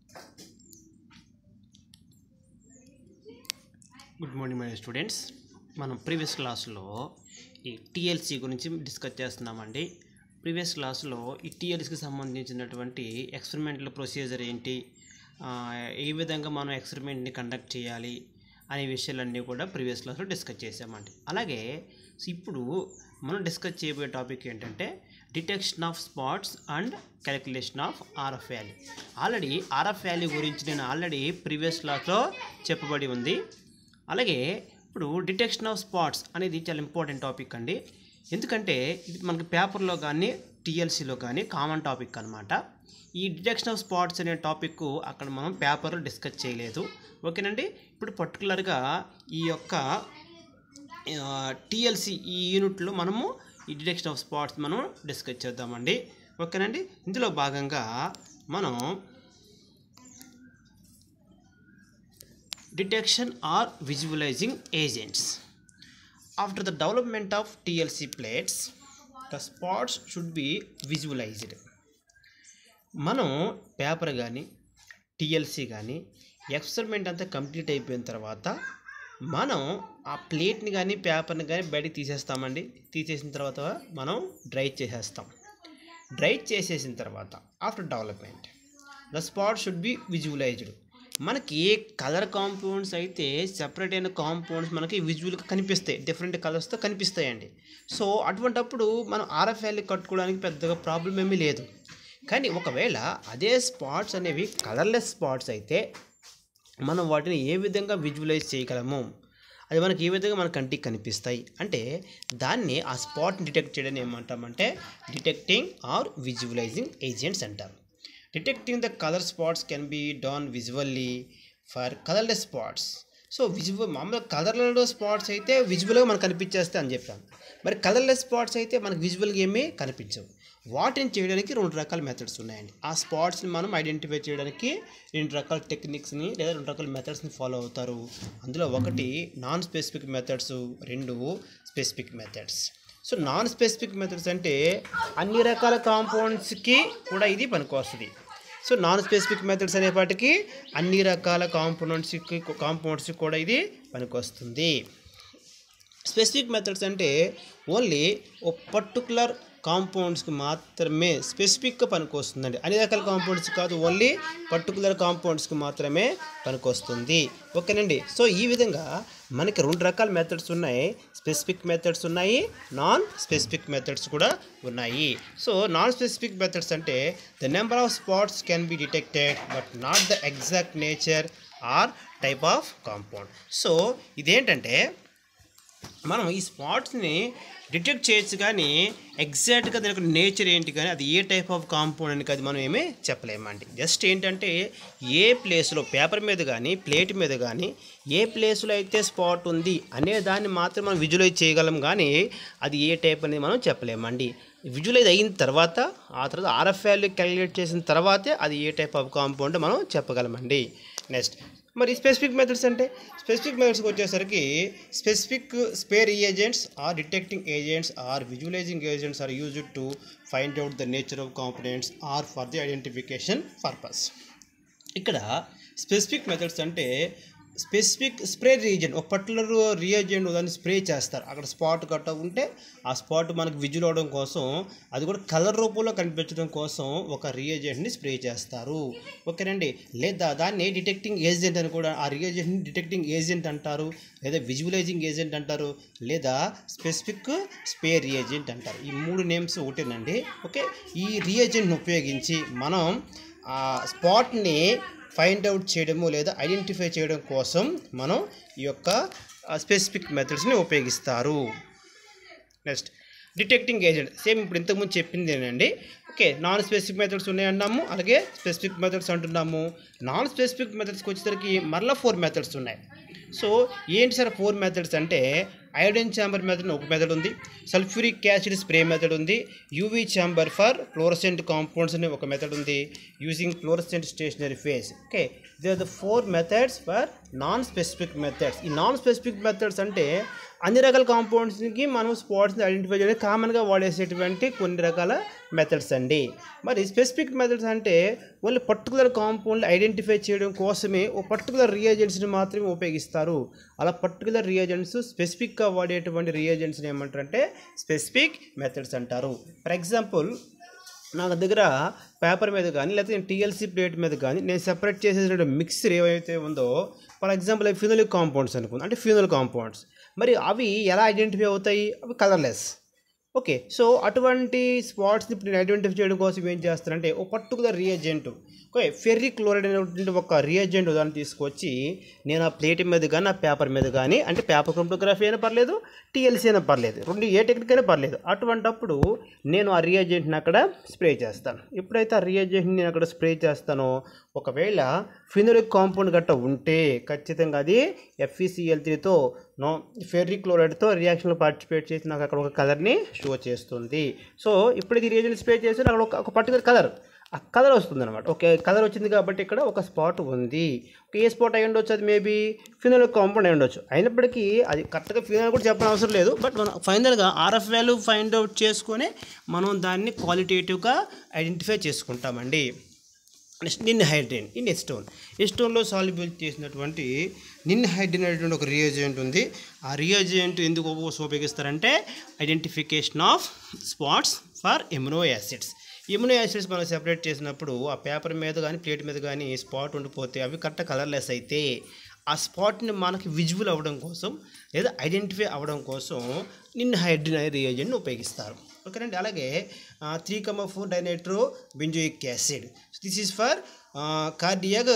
good morning my students మనం previous క్లాస్లో ఈ టీఎల్సీ గురించి డిస్కస్ చేస్తున్నామండి ప్రీవియస్ క్లాస్లో ఈ టీఎల్సీకి సంబంధించినటువంటి ఎక్స్పెరిమెంటల్ ప్రొసీజర్ ఏంటి ఆ, ఏ విధంగా మనం ఎక్స్పెరిమెంట్ని కండక్ట్ చేయాలి అనే విషయాలన్నీ కూడా ప్రీవియస్ క్లాస్లో డిస్కస్ చేసామండి అలాగే సో ఇప్పుడు మనం డిస్కస్ చేయబోయే టాపిక్ ఏంటంటే detection of spots and calculation of RF value already RF value గురించి నేను ఆల్రెడీ ప్రీవియస్ క్లాస్లో చెప్పబడి ఉంది అలాగే ఇప్పుడు డిటెక్షన్ ఆఫ్ స్పాట్స్ అనేది చాలా ఇంపార్టెంట్ టాపిక్ అండి ఎందుకంటే ఇది మనకి పేపర్లో కానీ టీఎల్సీలో కానీ కామన్ టాపిక్ అనమాట ఈ డిటెక్షన్ ఆఫ్ స్పాట్స్ అనే టాపిక్ అక్కడ మనం పేపర్లో డిస్కస్ చేయలేదు ఓకేనండి ఇప్పుడు పర్టికులర్గా ఈ యొక్క టీఎల్సీ ఈ యూనిట్లో మనము ఈ డిటెక్షన్ ఆఫ్ స్పాట్స్ మనం డిస్కస్ చేద్దామండి ఓకేనండి ఇందులో భాగంగా మనం detection or visualizing agents after the development of TLC plates the spots should be visualized మనం పేపర్ కానీ టీఎల్సీ కానీ ఎక్స్పెరిమెంట్ అంతా కంప్లీట్ అయిపోయిన తర్వాత మనం ఆ ప్లేట్ని కానీ పేపర్ని కానీ బయటికి తీసేస్తామండి తీసేసిన తర్వాత మనం డ్రై చేసేస్తాం డ్రై చేసేసిన తర్వాత after development the spot should be visualized మనకి ఏ కలర్ కాంపౌండ్స్ అయితే సెపరేట్ అయిన కాంపౌండ్స్ మనకి విజువల్గా కనిపిస్తాయి డిఫరెంట్ కలర్స్తో కనిపిస్తాయండి సో అటువంటప్పుడు మనం ఆర్ఎఫ్ వాల్యూ కట్టుకోవడానికి పెద్దగా ప్రాబ్లం ఏమీ లేదు కానీ ఒకవేళ అదే స్పాట్స్ అనేవి కలర్లెస్ స్పాట్స్ అయితే మనం వాటిని ఏ విధంగా విజువలైజ్ చేయగలము అది మనకి ఏ విధంగా మన కంటికి కనిపిస్తాయి అంటే దాన్ని ఆ స్పాట్ని డిటెక్ట్ చేయడం ఏమంటామంటే డిటెక్టింగ్ ఆర్ విజువలైజింగ్ ఏజెంట్స్ అంటారు detecting the colour spots can be done visually for colourless spots so visual మామూలుగా కలర్లలో స్పాట్స్ అయితే విజువల్గా మనకు కనిపించేస్తే అని చెప్పాను మరి కలర్లెస్ స్పాట్స్ అయితే మనకు విజువల్గా ఏమీ కనిపించవు వాటిని చేయడానికి రెండు రకాల మెథడ్స్ ఉన్నాయండి ఆ స్పాట్స్ని మనం ఐడెంటిఫై చేయడానికి రెండు రకాల టెక్నిక్స్ని లేదా రెండు రకాల మెథడ్స్ని ఫాలో అవుతారు అందులో ఒకటి నాన్ స్పెసిఫిక్ మెథడ్స్ రెండు specific methods so non specific methods అంటే అన్ని రకాల కాంపౌండ్స్కి కూడా ఇది పనికొస్తుంది సో నాన్ స్పెసిఫిక్ మెథడ్స్ అనేపాటికి అన్ని రకాల కాంపౌండ్స్కి కాంపౌండ్స్కి కూడా ఇది పనికొస్తుంది స్పెసిఫిక్ మెథడ్స్ అంటే ఓన్లీ ఓ పర్టికులర్ కాంపౌండ్స్కి మాత్రమే స్పెసిఫిక్గా పనికొస్తుందండి అన్ని రకాల కాంపౌండ్స్ కాదు ఓన్లీ పర్టికులర్ కాంపౌండ్స్కి మాత్రమే పనికొస్తుంది ఓకేనండి సో ఈ విధంగా మనకి రెండు రకాల మెథడ్స్ ఉన్నాయి స్పెసిఫిక్ మెథడ్స్ ఉన్నాయి నాన్ స్పెసిఫిక్ మెథడ్స్ కూడా ఉన్నాయి సో నాన్ స్పెసిఫిక్ మెథడ్స్ అంటే the number of spots can be detected but not the exact nature or type of compound so ఇదేంటంటే మనం ఈ స్పాట్స్ని డిటెక్ట్ చేయొచ్చు కానీ ఎగ్జాక్ట్గా దాని యొక్క నేచర్ ఏంటి కానీ అది ఏ టైప్ ఆఫ్ కాంపౌండ్ అని అది మనం ఏమీ చెప్పలేమండి జస్ట్ ఏంటంటే ఏ ప్లేస్లో పేపర్ మీద కానీ ప్లేట్ మీద కానీ ఏ ప్లేస్లో అయితే స్పాట్ ఉంది అనే దాన్ని మాత్రం మనం విజువలైజ్ చేయగలం కానీ అది ఏ టైప్ అనేది మనం చెప్పలేమండి విజువలైజ్ అయిన తర్వాత ఆ తర్వాత ఆర్ఎఫ్ వాల్యూ క్యాలిక్యులేట్ చేసిన తర్వాతే అది ఏ టైప్ ఆఫ్ కాంపౌండ్ మనం చెప్పగలమండి నెక్స్ట్ మరి స్పెసిఫిక్ మెథడ్స్ అంటే స్పెసిఫిక్ మెథడ్స్కి వచ్చేసరికి specific spare agents or detecting agents or visualizing agents are used to find out the nature of components or for the identification purpose ఇక్కడ స్పెసిఫిక్ మెథడ్స్ అంటే specific spray reason ఒక particular reagent దాన్ని spray చేస్తారు అక్కడ spot గట్ట ఉంటే ఆ spot మనకు విజువల్ అవడం కోసం అది కూడా కలర్ రూపంలో కనిపించడం కోసం ఒక రియేజెంట్ని స్ప్రే చేస్తారు ఓకేనండి లేదా దాన్ని డిటెక్టింగ్ ఏజెంట్ అని కూడా ఆ రియేజెంట్ని డిటెక్టింగ్ ఏజెంట్ అంటారు లేదా విజువలైజింగ్ ఏజెంట్ అంటారు లేదా స్పెసిఫిక్ స్పే రియేజెంట్ అంటారు ఈ మూడు నేమ్స్ ఒకటేనండి ఓకే ఈ రియేజెంట్ని ఉపయోగించి మనం ఆ స్పాట్ని ఫైండ్ అవుట్ చేయడము లేదా ఐడెంటిఫై చేయడం కోసం మనం ఈ యొక్క స్పెసిఫిక్ మెథడ్స్ని ఉపయోగిస్తారు నెక్స్ట్ డిటెక్టింగ్ ఏజెంట్ సేమ్ ఇప్పుడు ఇంతకుముందు చెప్పింది ఏంటండి ఓకే నాన్ స్పెసిఫిక్ మెథడ్స్ ఉన్నాయన్నాము అలాగే స్పెసిఫిక్ మెథడ్స్ అంటున్నాము నాన్ స్పెసిఫిక్ మెథడ్స్కి వచ్చేసరికి మరలా ఫోర్ మెథడ్స్ ఉన్నాయి సో ఏంటి సార్ ఫోర్ మెథడ్స్ అంటే అయోడిన్ ఛాంబర్ మెథడ్ ఒక మెథడ్ ఉంది సల్ఫ్యూరిక్ యాసిడ్ స్ప్రే మెథడ్ ఉంది UV chamber for fluorescent compounds అనే ఒక మెథడ్ ఉంది using fluorescent stationary phase okay they are the four methods for non specific methods ఈ non specific methods అంటే అన్ని రకాల కాంపౌండ్స్కి మనం స్పాట్స్ని ఐడెంటిఫై చేయడానికి కామన్గా వాడేసేటువంటి కొన్ని రకాల మెథడ్స్ అండి మరి స్పెసిఫిక్ మెథడ్స్ అంటే ఓన్లీ పర్టికులర్ కాంపౌండ్ ఐడెంటిఫై చేయడం కోసమే ఓ పర్టికులర్ రియేజెంట్స్ని మాత్రమే ఉపయోగిస్తారు అలా పర్టికులర్ రియేజెంట్స్ స్పెసిఫిక్గా వాడేటువంటి రియేజెంట్స్ని ఏమంటారంటే స్పెసిఫిక్ మెథడ్స్ అంటారు ఫర్ ఎగ్జాంపుల్ నా దగ్గర పేపర్ మీద కానీ లేకపోతే నేను టీఎల్సీ ప్లేట్ మీద కానీ నేను సెపరేట్ చేసేసిన మిక్సర్ ఏవైతే ఉందో ఫర్ ఎగ్జాంపుల్ ఫినోలిక్ కాంపౌండ్స్ అనుకుంది అంటే ఫ్యూనల్ కాంపౌండ్స్ మరి అవి ఎలా ఐడెంటిఫై అవుతాయి అవి కలర్లెస్ ఓకే సో అటువంటి స్పాట్స్ని ఇప్పుడు నేను ఐడెంటిఫై చేయడం కోసం ఏం చేస్తానంటే ఒక particular reagent okay ferric chloride అనేటువంటి ఒక రియేజెంట్ ఉదాహరణ తీసుకొచ్చి నేను ఆ ప్లేట్ మీద కానీ ఆ పేపర్ మీద కానీ అంటే పేపర్ క్రోమటోగ్రఫీ అయినా పర్లేదు టీఎల్సీ అయినా పర్లేదు రెండు ఏ టెక్నిక్ అయినా పర్లేదు అటువంటప్పుడు నేను ఆ రియేజెంట్ని అక్కడ స్ప్రే చేస్తాను ఎప్పుడైతే ఆ రియేజెంట్ని నేను అక్కడ స్ప్రే చేస్తానో ఒకవేళ ఫినోలిక్ కాంపౌండ్ గట్ట ఉంటే ఖచ్చితంగా అది ఎఫ్ఈసిఎల్ త్రీతో నో ఫెర్రీ క్లోరైడ్తో రియాక్షన్లో పార్టిసిపేట్ చేసి నాకు అక్కడ ఒక కలర్ని షో చేస్తుంది సో ఇప్పుడు ఇది రియేజెంట్ స్ప్రే చేస్తే అక్కడ ఒక ఒక పర్టికులర్ కలర్ ఆ కలర్ వస్తుంది అనమాట ఓకే కలర్ వచ్చింది కాబట్టి ఇక్కడ ఒక స్పాట్ ఉంది ఒక ఏ స్పాట్ అయి ఉండొచ్చు అది మేబీ ఫినల్ కాంపౌండ్ అయి ఉండొచ్చు అయినప్పటికీ అది కరెక్ట్గా ఫినల్ కూడా చెప్పడం అవసరం లేదు బట్ మనం ఫైనల్గా ఆర్ఎఫ్ వాల్యూ ఫైండ్ అవుట్ చేసుకొని మనం దాన్ని క్వాలిటేటివ్గా ఐడెంటిఫై చేసుకుంటామండి నెక్స్ట్ నిన్ హైడ్రేన్ ఇన్ ఎస్టోన్ ఎస్టోన్లో సాల్యుబుల్ చేసినటువంటి నిన్ హైడ్రేన్ అనేటువంటి ఒక రియోజెంట్ ఉంది ఆ రియోజెంట్ ఎందుకు ఉపయోగిస్తారంటే identification of spots for amino acids amino acids మనం సెపరేట్ చేసినప్పుడు ఆ పేపర్ మీద కానీ ప్లేట్ మీద కానీ స్పాట్ ఉండిపోతే అవి కరెక్ట్ కలర్లెస్ అయితే ఆ స్పాట్ని మనకి విజువల్ అవ్వడం కోసం లేదా ఐడెంటిఫై అవ్వడం కోసం నిన్న హైడ్రిన్ అనే రియేజెంట్ని ఉపయోగిస్తారు ఓకేనండి అలాగే three comma four dinitro benzoic acid this is for cardiac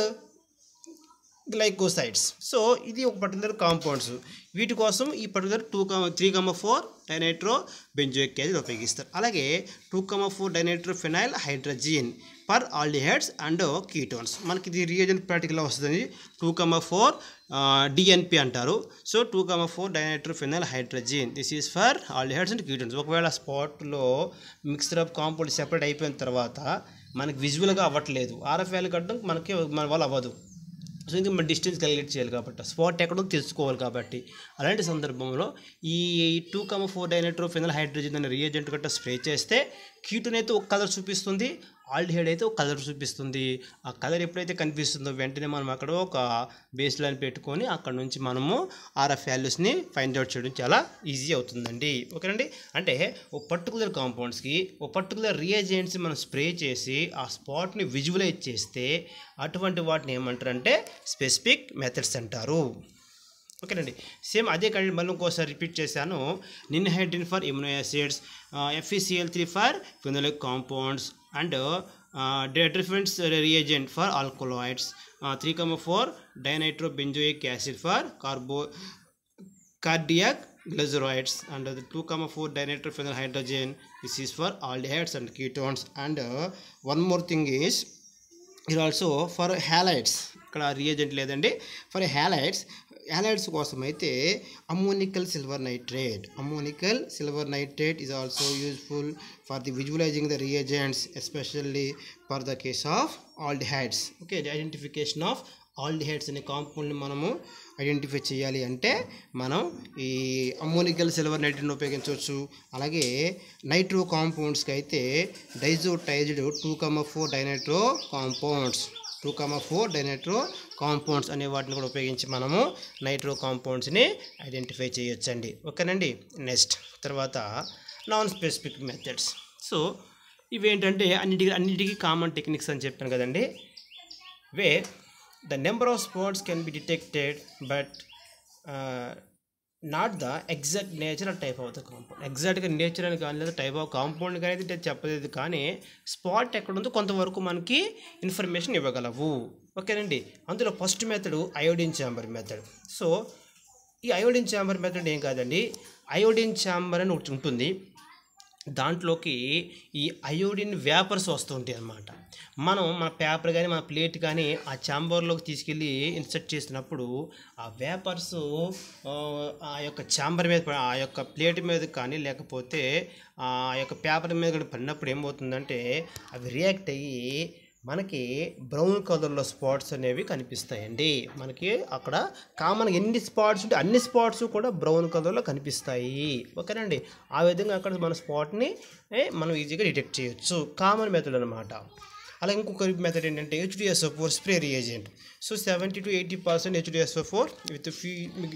glycosides so ఇది ఒక పర్టికులర్ కాంపౌండ్స్ వీటి కోసం ఈ particular two comma three comma four dinitro benzoic acid ఉపయోగిస్తారు అలాగే two comma four dinitro phenyl hydrazine per aldehydes and ketones మనకి ఇది reagent ప్రాక్టికల్గా వస్తుంది టూ కమ ఫోర్ డిఎన్పి అంటారు so two comma four dinitro phenyl hydrazine this is for aldehydes and ketones ఒకవేళ స్పాట్లో mixture of compound separate అయిపోయిన తర్వాత మనకి విజువల్గా అవ్వట్లేదు ఆర్ఎఫ్ వాల్యూ కట్టడం మనకి మన వల్ల అవ్వదు సో ఇంకా మన డిస్టెన్స్ క్యాలిక్యులేట్ చేయాలి కాబట్టి స్పాట్ ఎక్కడో తెలుసుకోవాలి కాబట్టి అలాంటి సందర్భంలో ఈ two comma four dinitro phenyl hydrogen అనే రియేజెంట్ గట్రా స్ప్రే చేస్తే కీటోన్ అయితే ఒక కలర్ చూపిస్తుంది ఆల్డిహైడ్ అయితే ఒక కలర్ చూపిస్తుంది ఆ కలర్ ఎప్పుడైతే కనిపిస్తుందో వెంటనే మనం అక్కడ ఒక బేస్ లైన్ పెట్టుకొని అక్కడ నుంచి మనము ఆర్ఎఫ్ వాల్యూస్ని ఫైండ్ అవుట్ చేయడం చాలా ఈజీ అవుతుందండి ఓకేనండి అంటే ఓ పర్టికులర్ కాంపౌండ్స్కి ఓ పర్టికులర్ రియేజెంట్స్ మనం స్ప్రే చేసి ఆ స్పాట్ని విజువలైజ్ చేస్తే అటువంటి వాటిని ఏమంటారంటే స్పెసిఫిక్ మెథడ్స్ అంటారు ఓకేనండి సేమ్ అదే కండి మళ్ళీ ఇంకోసారి రిపీట్ చేశాను ninhydrin for amino acids FeCl three for phenolic compounds and differents reagent for alkaloids three comma four dinitro benzoic acid for carbo cardiac glycerides and the 2 comma 4 dinitrophenyl hydrogen this is for aldehydes and ketones and uh, one more thing is here also for halides ఇక్కడ reagent లేదండి for halides halides కోసం అయితే ammoniacal silver nitrate ammoniacal silver nitrate is also useful for the visualizing the reagents especially for the case of aldehydes okay identification of aldehydes అనే కాంపౌండ్ని మనము identify చేయాలి అంటే మనం ఈ అమ్మోనికల్ సిల్వర్ నైట్రేట్ని ఉపయోగించవచ్చు అలాగే నైట్రో కాంపౌండ్స్కి అయితే diazotized two comma four dinitro compounds two comma four dinitro compounds అనే వాటిని కూడా ఉపయోగించి మనము నైట్రో కాంపౌండ్స్ని ఐడెంటిఫై చేయొచ్చండి ఓకేనండి నెక్స్ట్ తర్వాత నాన్ స్పెసిఫిక్ మెథడ్స్ సో ఇవేంటంటే అన్నిటికీ అన్నిటికీ కామన్ టెక్నిక్స్ అని చెప్పాను కదండి way the number of spots can be detected but uh, not the exact nature type of the compound ఎగ్జాక్ట్గా నేచర్ అని కానీ లేదా టైప్ ఆఫ్ కాంపౌండ్ కానీ అయితే చెప్పలేదు కానీ స్పాట్ ఎక్కడ ఉందో కొంతవరకు మనకి ఇన్ఫర్మేషన్ ఇవ్వగలవు ఓకేనండి అందులో first method iodine chamber method so ఈ అయోడిన్ ఛాంబర్ మెథడ్ ఏం కాదండి అయోడిన్ ఛాంబర్ అని ఒకటి ఉంటుంది దాంట్లోకి ఈ అయోడిన్ వేపర్స్ వస్తుంటాయి అన్నమాట మనం మన పేపర్ కానీ మన ప్లేట్ కానీ ఆ ఛాంబర్లోకి తీసుకెళ్ళి ఇన్సర్ట్ చేసినప్పుడు ఆ వేపర్స్ ఆ యొక్క ఛాంబర్ మీద ప- ఆ యొక్క ప్లేట్ మీద కానీ లేకపోతే ఆ యొక్క పేపర్ మీద కూడా పడినప్పుడు ఏమవుతుందంటే అవి రియాక్ట్ అయ్యి మనకి బ్రౌన్ కలర్లో స్పాట్స్ అనేవి కనిపిస్తాయండి మనకి అక్కడ కామన్ ఎన్ని స్పాట్స్ ఉంటే అన్ని స్పాట్స్ కూడా బ్రౌన్ కలర్లో కనిపిస్తాయి ఓకేనండి ఆ విధంగా అక్కడ మన స్పాట్ని మనం ఈజీగా డిటెక్ట్ చేయొచ్చు కామన్ మెథడ్ అనమాట అలా ఇంకొక మెథడ్ ఏంటంటే HDSO four spray reagent so seventy to eighty percent HDSO four with few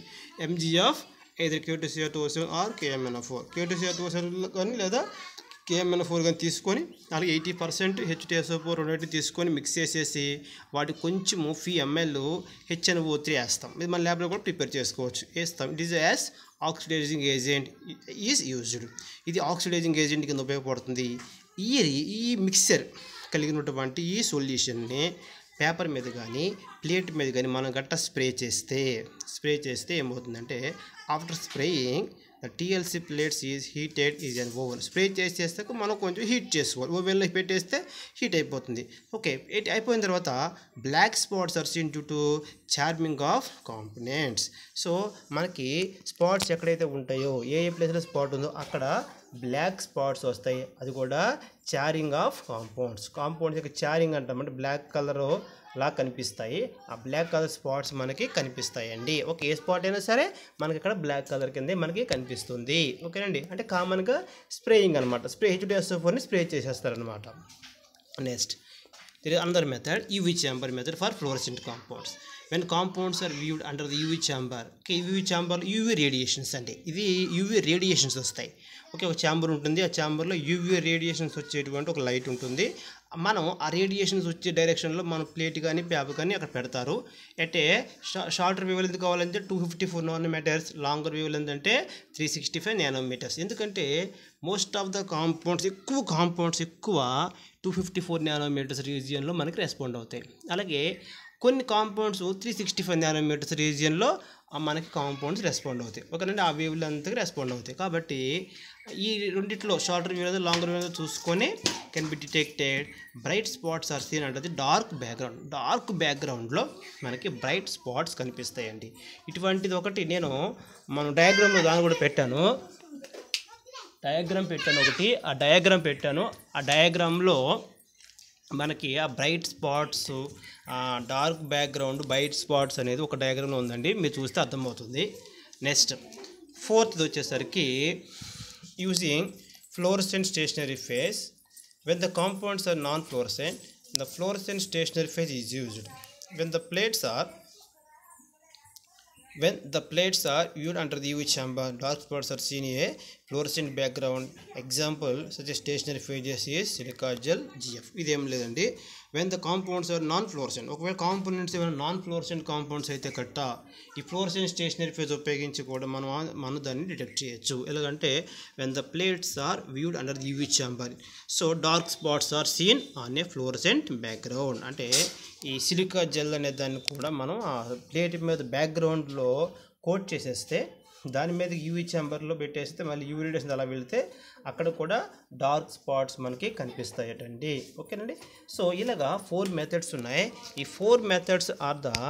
mg of either KTCR two seven or KMN four KTCR two seven కానీ లేదా కేఎంఎన్ ఫోర్ కానీ తీసుకొని అలాగే ఎయిటీ పర్సెంట్ హెచ్టిఎస్ఓ ఫోర్ రెండింటి తీసుకొని mix చేసేసి వాటి కొంచెము ఫీ ఎంఎల్ హెచ్ఎన్ఓ త్రీ వేస్తాం ఇది మన ల్యాబ్లో కూడా ప్రిపేర్ చేసుకోవచ్చు వేస్తాం it is as oxidizing agent is used ఇది ఆక్సిడైజింగ్ ఏజెంట్ కింద ఉపయోగపడుతుంది ఈ ఈ మిక్సర్ కలిగినటువంటి ఈ సొల్యూషన్ని పేపర్ మీద కానీ ప్లేట్ మీద కానీ మనం గట్ట స్ప్రే చేస్తే స్ప్రే చేస్తే ఏమవుతుందంటే after spraying the TLC plates is heated is on oven spray చేసి చేస్తే మనం కొంచెం హీట్ చేసుకోవాలి ఓవెన్లో పెట్టేస్తే హీట్ అయిపోతుంది ఓకే ఇట్ అయిపోయిన తర్వాత black spots are seen due to charming of components so మనకి స్పాట్స్ ఎక్కడైతే ఉంటాయో ఏ ఏ ప్లేస్లో స్పాట్ ఉందో అక్కడ బ్లాక్ స్పాట్స్ వస్తాయి అది కూడా చారింగ్ ఆఫ్ కాంపౌండ్స్ కాంపౌండ్స్ యొక్క చారింగ్ అంటాం అంటే బ్లాక్ కలర్ లా కనిపిస్తాయి ఆ బ్లాక్ కలర్ స్పాట్స్ మనకి కనిపిస్తాయండి ఓకే ఏ స్పాట్ అయినా సరే మనకి ఇక్కడ బ్లాక్ కలర్ కిందే మనకి కనిపిస్తుంది ఓకేనండి అంటే కామన్గా స్ప్రేయింగ్ అనమాట స్ప్రే హెచ్డిఎస్ ఫోర్ని స్ప్రే చేసేస్తారనమాట next there is another method UV chamber method for fluorescent compounds when compounds are viewed under the UV chamber okay UV chamber UV radiations అంటే ఇది UV రేడియేషన్స్ వస్తాయి ఓకే ఒక chamber ఉంటుంది ఆ ఛాంబర్లో UV radiations వచ్చేటువంటి ఒక లైట్ ఉంటుంది మనం ఆ రేడియేషన్స్ వచ్చే డైరెక్షన్లో మనం ప్లేట్ కానీ పేపర్ కానీ అక్కడ పెడతారు అంటే షార్టర్ వేవ్ లెంత్ కావాలంటే two fifty four nanometers longer wavelength అంటే త్రీ సిక్స్టీ ఫైవ్ నానోమీటర్స్ ఎందుకంటే మోస్ట్ ఆఫ్ ద కాంపౌండ్స్ ఎక్కువ కాంపౌండ్స్ ఎక్కువ టూ ఫిఫ్టీ ఫోర్ నానోమీటర్స్ రీజియన్లో మనకి రెస్పాండ్ అవుతాయి అలాగే కొన్ని compounds three sixty five nanometers రీజియన్లో మనకి కాంపౌండ్స్ రెస్పాండ్ అవుతాయి ఓకేనండి ఆ వేవ్ లెంత్కి రెస్పాండ్ అవుతాయి కాబట్టి ఈ రెండిట్లో షార్టర్ వ్యూ లాంగర్ వ్యూ చూసుకొని can be detected bright spots are seen అంటే డార్క్ బ్యాక్గ్రౌండ్ డార్క్ బ్యాక్గ్రౌండ్లో మనకి బ్రైట్ స్పాట్స్ కనిపిస్తాయండి ఇటువంటిది ఒకటి నేను మనం డయాగ్రామ్లో దాన్ని కూడా పెట్టాను డయాగ్రామ్ పెట్టాను ఒకటి ఆ డయాగ్రామ్ పెట్టాను ఆ డయాగ్రామ్లో మనకి ఆ bright spots dark background bright spots అనేది ఒక డయాగ్రామ్లో ఉందండి మీరు చూస్తే అర్థమవుతుంది నెక్స్ట్ ఫోర్త్ది వచ్చేసరికి using fluorescent stationary phase when the compounds are non fluorescent the fluorescent stationary phase is used when the plates are when the plates are viewed under the UV chamber dark spots are seen in a fluorescent background example such as stationary phases is silica gel GF ఇదేం లేదండి when the compounds are non fluorescent ఒకవేళ components ఏమైనా non fluorescent compounds అయితే కట్ట ఈ fluorescent stationary phase ఉపయోగించి కూడా మనం ఆ- మనం దాన్ని డిటెక్ట్ చేయొచ్చు ఎలాగంటే when the plates are viewed under the UV chamber so dark spots are seen on a fluorescent background అంటే ఈ సిలికా జెల్ అనే దాన్ని కూడా మనం ఆ ప్లేట్ మీద బ్యాక్గ్రౌండ్లో కోట్ చేసేస్తే దాని మీద యూవీ ఛాంబర్లో పెట్టేస్తే మళ్ళీ యూవీ రేడియేషన్ అలా వెళ్తే అక్కడ కూడా డార్క్ స్పాట్స్ మనకి కనిపిస్తాయటండి ఓకేనండి సో ఇలాగా ఫోర్ మెథడ్స్ ఉన్నాయి ఈ four methods are the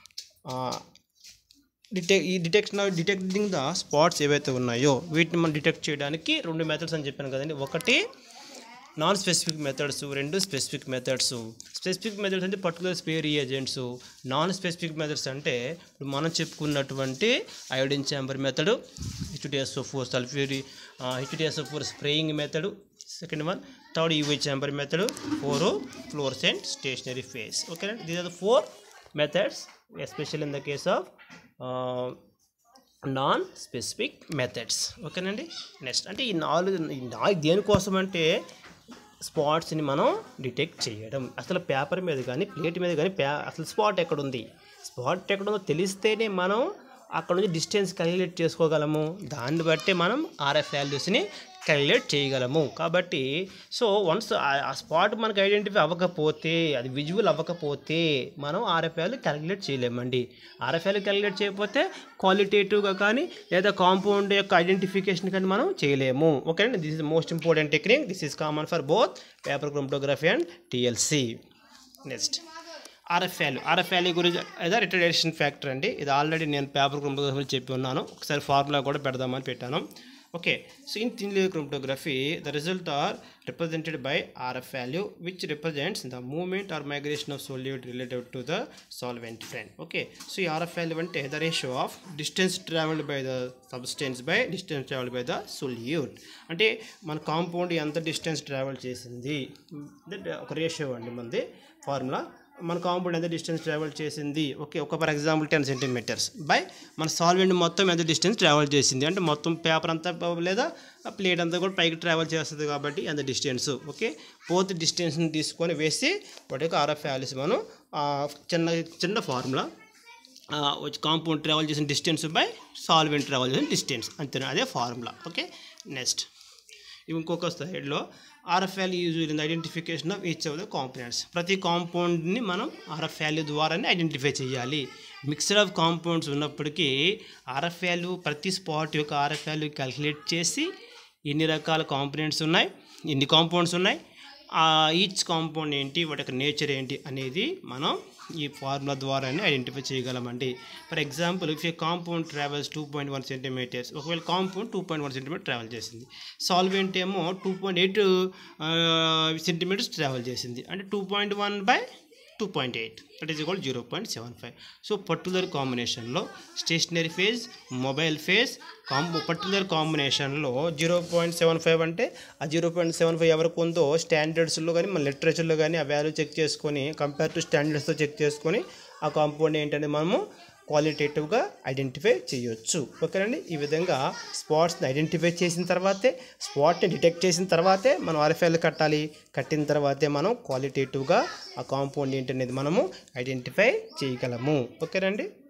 detect ఈ డిటెక్షన్ డిటెక్టింగ్ ద స్పాట్స్ ఏవైతే ఉన్నాయో వీటిని మనం డిటెక్ట్ చేయడానికి రెండు మెథడ్స్ అని చెప్పాను కదండి ఒకటి నాన్ స్పెసిఫిక్ మెథడ్స్ రెండు స్పెసిఫిక్ మెథడ్స్ స్పెసిఫిక్ మెథడ్స్ అంటే particular spray agents non specific methods అంటే ఇప్పుడు మనం చెప్పుకున్నటువంటి iodine chamber method HDSO four sulphuric HDSO four spraying method second one third UV chamber method four fluorescent stationary phase okay these are the four methods especial in the case of non specific methods ఓకేనండి next అంటే ఈ నాలుగు ఈ నాలుగు దేనికోసం అంటే స్పాట్స్ని మనం detect చేయడం అసలు పేపర్ మీద కానీ ప్లేట్ మీద కానీ ప్యా అసలు స్పాట్ ఎక్కడుంది స్పాట్ ఎక్కడుందో తెలిస్తేనే మనం అక్కడ నుంచి డిస్టెన్స్ క్యాలిక్యులేట్ చేసుకోగలము దాన్ని బట్టి మనం ఆర్ఎఫ్ వాల్యూస్ని క్యాలిక్యులేట్ చేయగలము కాబట్టి సో వన్స్ ఆ స్పాట్ మనకు ఐడెంటిఫై అవ్వకపోతే అది విజువల్ అవ్వకపోతే మనం ఆర్ఎఫ్ వాల్యూ క్యాలిక్యులేట్ చేయలేమండి ఆర్ఎఫ్ వాల్యూ క్యాలిక్యులేట్ చేయకపోతే క్వాలిటేటివ్గా కానీ లేదా కాంపౌండ్ యొక్క ఐడెంటిఫికేషన్ కానీ మనం చేయలేము ఓకే అండి this is most important technique this is common for both paper chromatography and TLC next RF value RF value గురించి అదే రిటర్డేషన్ ఫ్యాక్టర్ అండి ఇది ఆల్రెడీ నేను పేపర్ క్రోమటోగ్రఫీ చెప్పి ఉన్నాను ఒకసారి ఫార్ములా కూడా పెడదామని పెట్టాను okay so in thin layer chromatography the result are represented by RF value which represents the movement or migration of solute related to the solvent front okay so ఈ RF value అంటే the ratio of distance travelled by the substance by distance travelled by the solute అంటే మన compound ఎంత distance travel చేసింది అంటే ఒక ratio అండి మనది ఫార్ములా మన కాంపౌండ్ ఎంత డిస్టెన్స్ ట్రావెల్ చేసింది ఓకే ఒక for example ten centimetres by మన సాల్వెంట్ మొత్తం ఎంత డిస్టెన్స్ ట్రావెల్ చేసింది అంటే మొత్తం పేపర్ అంతా లేదా ప్లేట్ అంతా కూడా పైకి ట్రావెల్ చేస్తుంది కాబట్టి ఎంత డిస్టెన్స్ ఓకే పోత్ డిస్టెన్స్ని తీసుకొని వేసి వాటి యొక్క ఆర్ఎఫ్ వాల్యూస్ మనం ఆ, చిన్న చిన్న ఫార్ములా వచ్చి కాంపౌండ్ ట్రావెల్ చేసిన డిస్టెన్స్ బై సాల్వెంట్ ట్రావెల్ చేసిన డిస్టెన్స్ అంతే అదే ఫార్ములా ఓకే నెక్స్ట్ ఇంకొక సైడ్లో RF value use in identification of each of the components ప్రతి కాంపౌండ్ని మనం ఆర్ఎఫ్ వాల్యూ ద్వారానే ఐడెంటిఫై చేయాలి మిక్సర్ ఆఫ్ కాంపౌండ్స్ ఉన్నప్పటికీ ఆర్ఎఫ్ వాల్యూ ప్రతి స్పాట్ యొక్క ఆర్ఎఫ్ వాల్యూ క్యాలిక్యులేట్ చేసి ఎన్ని రకాల కాంపోనెంట్స్ ఉన్నాయి ఎన్ని కాంపౌండ్స్ ఉన్నాయి ఈచ్ కాంపౌండ్ ఏంటి వాటి యొక్క నేచర్ ఏంటి అనేది మనం ఈ ఫార్ములా ద్వారానే ఐడెంటిఫై చేయగలమండి for example if a compound travels two point one centimetres ఒకవేళ compound two point one centimetre travel చేసింది సాల్వెంట్ ఏమో two point eight centimetres travel చేసింది అంటే two point one by two point eight that is equal zero point seven five so particular కాంబినేషన్లో stationary phase mobile phase కాం particular కాంబినేషన్లో zero point seven five అంటే ఆ zero point seven five ఎవరికి ఉందో స్టాండర్డ్స్లో కానీ మన లిటరేచర్లో కానీ ఆ వాల్యూ చెక్ చేసుకొని కంపేర్ టు స్టాండర్డ్స్తో చెక్ చేసుకొని ఆ కాంపౌండ్ ఏంటంటే మనము క్వాలిటేటివ్గా ఐడెంటిఫై చేయొచ్చు ఓకేనండి ఈ విధంగా స్పాట్స్ని ఐడెంటిఫై చేసిన తర్వాతే స్పాట్ని డిటెక్ట్ చేసిన తర్వాతే మనం ఆర్ఎఫ్ఐలు కట్టాలి కట్టిన తర్వాతే మనం క్వాలిటేటివ్గా ఆ కాంపౌండ్ ఏంటనేది మనము ఐడెంటిఫై చేయగలము ఓకేనండి